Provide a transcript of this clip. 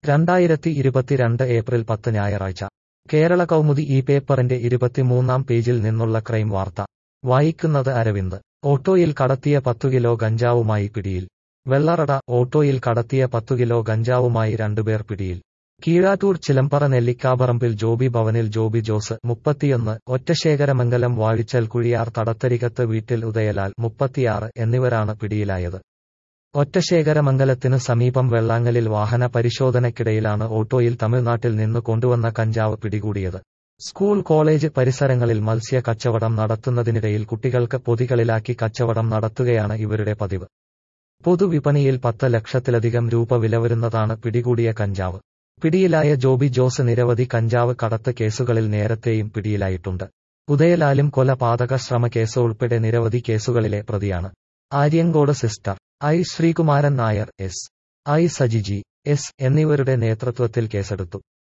രണ്ടായിരത്തി ഇരുപത്തിരണ്ട് ഏപ്രിൽ പത്ത് ഞായറാഴ്ച കേരള കൗമുദി ഈ പേപ്പറിന്റെ ഇരുപത്തിമൂന്നാം പേജിൽ നിന്നുള്ള ക്രൈം വാർത്ത വായിക്കുന്നത് അരവിന്ദ് ഓട്ടോയിൽ കടത്തിയ പത്തു കിലോ ഗഞ്ചാവുമായി പിടിയിൽ വെള്ളറട ഓട്ടോയിൽ കടത്തിയ പത്തു കിലോ ഗഞ്ചാവുമായി രണ്ടുപേർ പിടിയിൽ കീഴാറ്റൂർ ചിലമ്പറ നെല്ലിക്കാപറമ്പിൽ ജോബി ഭവനിൽ ജോബി ജോസ് മുപ്പത്തിയൊന്ന് ഒറ്റശേഖരമംഗലം വാഴിച്ചൽ കുഴിയാർ തടത്തരികത്ത് വീട്ടിൽ ഉദയലാൽ മുപ്പത്തിയാറ് എന്നിവരാണ് പിടിയിലായത് ഒറ്റശേഖരമംഗലത്തിന് സമീപം വെള്ളാങ്ങലിൽ വാഹന പരിശോധനയ്ക്കിടയിലാണ് ഓട്ടോയിൽ തമിഴ്നാട്ടിൽ നിന്ന് കൊണ്ടുവന്ന കഞ്ചാവ് പിടികൂടിയത് സ്കൂൾ കോളേജ് പരിസരങ്ങളിൽ മത്സ്യ കച്ചവടം നടത്തുന്നതിനിടയിൽ കുട്ടികൾക്ക് പൊതികളിലാക്കി കച്ചവടം നടത്തുകയാണ് ഇവരുടെ പതിവ് പൊതുവിപണിയിൽ പത്ത് ലക്ഷത്തിലധികം രൂപ വില വരുന്നതാണ് പിടികൂടിയ കഞ്ചാവ് പിടിയിലായ ജോബി ജോസ് നിരവധി കഞ്ചാവ് കടത്ത് കേസുകളിൽ നേരത്തെയും പിടിയിലായിട്ടുണ്ട് ഉദയലാലും കൊലപാതക ശ്രമ കേസ് ഉൾപ്പെടെ നിരവധി കേസുകളിലെ പ്രതിയാണ് Aryankode sister I Sreekumaran Nair S I Sajiji S എന്നിവരുടെ നേതൃത്വത്തിൽ കേസെടുത്തു